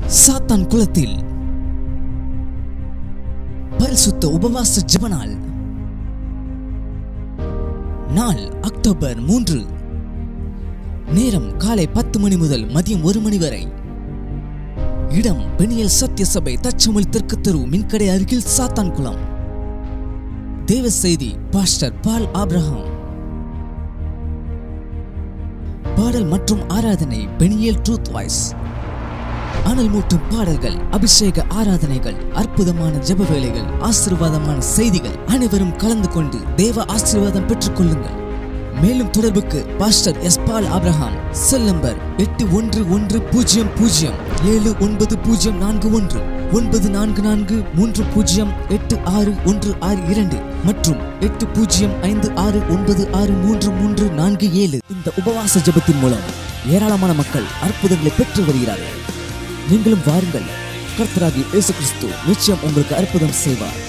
சாத்தான் குலத்தில் பரிசுத்த உபவாச ஜெபநாள் நாள் அக்டோபர் மூன்று நேரம் காலை பத்து மணி முதல் மதியம் ஒரு மணி வரை இடம் பெனியல் சத்தியசபை தச்சமொழி தெற்கு தெரு மின்கடை அருகில் சாத்தான் குளம் தேவ செய்தி பாஸ்டர் பால் ஆப்ரஹாம் பாடல் மற்றும் ஆராதனை பெனியல் ட்ரூத் வாய்ஸ் அனல் மூட்டும் பாடல்கள் அபிஷேக ஆராதனைகள் அற்புதமான ஜெப வேலைகள் ஆசீர்வாதமான செய்திகள் அனைவரும் கலந்து கொண்டு தேவ ஆசீர்வாதம் பெற்றுக் கொள்ளுங்கள் மேலும் தொடர்புக்கு pastor S Paul Abraham cell number எட்டு ஒன்று ஒன்று பூஜ்ஜியம் பூஜ்ஜியம் ஏழு ஒன்பது பூஜ்ஜியம் நான்கு ஒன்று ஒன்பது நான்கு நான்கு மூன்று பூஜ்ஜியம் எட்டு ஆறு ஒன்று ஆறு இரண்டு மற்றும் எட்டு பூஜ்ஜியம் ஐந்து ஆறு ஒன்பது ஆறு மூன்று மூன்று நான்கு ஏழு இந்த உபவாச ஜெபத்தின் மூலம் ஏராளமான மக்கள் அற்புதங்களை பெற்று வருகிறார்கள் நீங்களும் வாருங்கள் கர்த்தராகி இயேசு கிறிஸ்து நிச்சயம் உங்களுக்கு அற்புதம் செய்வார்